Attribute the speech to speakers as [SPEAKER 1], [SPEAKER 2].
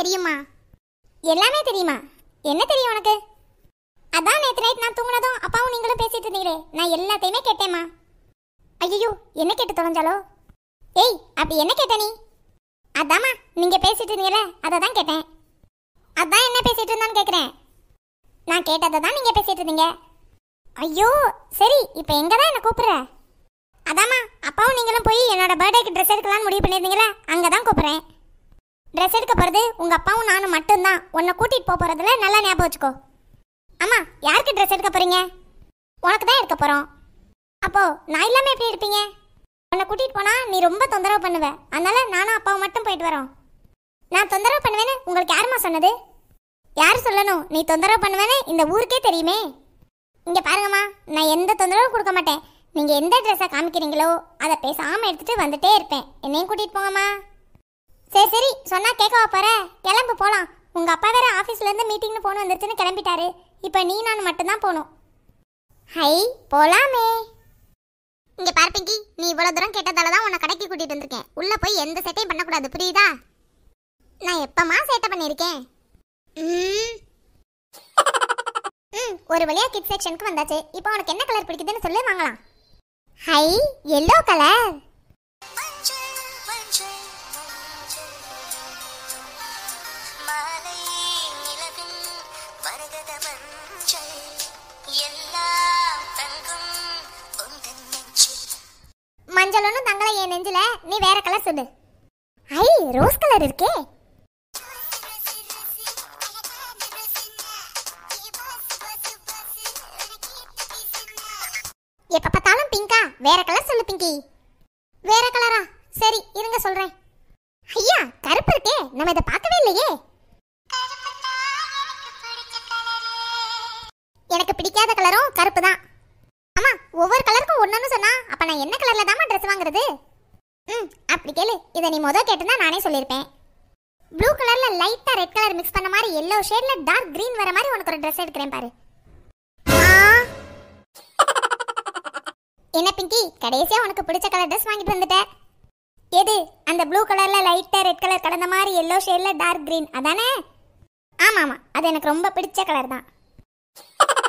[SPEAKER 1] தெரியுமா எல்லாமே தெரியுமா என்ன தெரியும் உனக்கு அதான் நேற்று நைட் நான் தூங்குனதும் அப்பாவும் நீங்களும் பேசிட்டு இருந்தீங்களே நான் எல்லாத்தையுமே கேட்டேம்மா ஐயோ என்ன கேட்டு தொலைஞ்சாலோ ஏய் அப்படி என்ன கேட்ட நீ அதாம்மா நீங்க பேசிட்டு இருந்தீங்களே அதை தான் கேட்டேன் அதான் என்ன பேசிட்டு இருந்தான்னு கேட்குறேன் நான் கேட்டதை தான் நீங்க பேசிட்டு இருந்தீங்க ஐயோ சரி இப்போ எங்க தான் என்ன கூப்பிடுற அதாம்மா அப்பாவும் நீங்களும் போய் என்னோட பர்த்டேக்கு ட்ரெஸ் எடுக்கலாம்னு முடிவு பண்ணியிருந்தீங்களே அங்கே தான் கூப்பிட்றேன் ட்ரெஸ் எடுக்க போகிறது உங்கள் அப்பாவும் நானும் மட்டும்தான் உன்னை கூட்டிகிட்டு போக போகிறதுல நல்லா ஞாபகம் வச்சுக்கோ அம்மா யாருக்கு ட்ரெஸ் எடுக்க போகிறீங்க உனக்கு தான் எடுக்க போகிறோம் அப்போ நான் இல்லாமல் எப்படி எடுப்பீங்க உன்னை கூட்டிகிட்டு போனால் நீ ரொம்ப தொந்தரவு பண்ணுவ அதனால நானும் அப்பாவும் மட்டும் போயிட்டு வரோம் நான் தொந்தரவு பண்ணுவேன்னு உங்களுக்கு யாரும்மா சொன்னது யார் சொல்லணும் நீ தொந்தரவு பண்ணுவேன்னு இந்த ஊருக்கே தெரியுமே இங்கே பாருங்கம்மா நான் எந்த தொந்தரவும் கொடுக்க மாட்டேன் நீங்கள் எந்த ட்ரெஸ்ஸை காமிக்கிறீங்களோ அதை பேசாமல் எடுத்துட்டு வந்துட்டே இருப்பேன் என்னையும் கூட்டிகிட்டு போங்கம்மா சரி சரி சொன்னா கேட்கவா போற கிளம்பு போலாம் உங்க அப்பா வேற ஆபீஸ்ல இருந்து மீட்டிங்னு போன் வந்துருச்சுன்னு கிளம்பிட்டாரு இப்போ நீ நான் மட்டும்தான் போகணும் ஹை போலாமே இங்க பாரு பிங்கி நீ இவ்வளவு தூரம் கேட்டதால தான் உன்னை கடைக்கு கூட்டிட்டு வந்திருக்கேன் உள்ள போய் எந்த சேட்டையும் பண்ணக்கூடாது புரியுதா நான் எப்பமா சேட்டை பண்ணியிருக்கேன் ம். ம், ஒரு வழியா கிட் செக்ஷனுக்கு வந்தாச்சு இப்போ உனக்கு என்ன கலர் பிடிக்குதுன்னு சொல்லி வாங்கலாம் ஹை எல்லோ கலர்
[SPEAKER 2] மஞ்சள் மஞ்சள் மஞ்சள் மாலை நிலவின் மரகத மஞ்சள் எல்லாம் தங்கும் உந்தன் நெஞ்சில்
[SPEAKER 1] மஞ்சள் ஒன்றும் தங்கல என் நெஞ்சில நீ வேற கலர் சொல்லு ஐ ரோஸ் கலர் இருக்கே எப்ப பார்த்தாலும் பிங்கா வேற கலர் சொல்லு பிங்கி வேற கலரா சரி இருங்க சொல்றேன் ஐயா கருப்பு இருக்கே நம்ம இதை பார்க்கவே இல்லையே எனக்கு பிடிக்காத கலரும் கருப்பு தான் ஆமா ஒவ்வொரு கலருக்கும் ஒன்னொன்னு சொன்னா அப்ப நான் என்ன கலர்ல தாமா ட்ரெஸ் வாங்குறது ம் அப்படி கேளு இதை நீ முத கேட்டிருந்தா நானே சொல்லியிருப்பேன் ப்ளூ கலர்ல லைட்டா ரெட் கலர் மிக்ஸ் பண்ண மாதிரி எல்லோ ஷேட்ல டார்க் green வர மாதிரி உனக்கு ஒரு ட்ரெஸ் எடுக்கிறேன் பாரு ஆ. என்ன பிங்கி கடைசியா உனக்கு பிடிச்ச கலர் ட்ரெஸ் வாங்கிட்டு வந்துட்ட எது அந்த ப்ளூ கலர்ல லைட்டா ரெட் கலர் கலந்த மாதிரி எல்லோ ஷேட்ல டார்க் green அதானே ஆமா ஆமா அது எனக்கு ரொம்ப பிடிச்ச கலர் தான்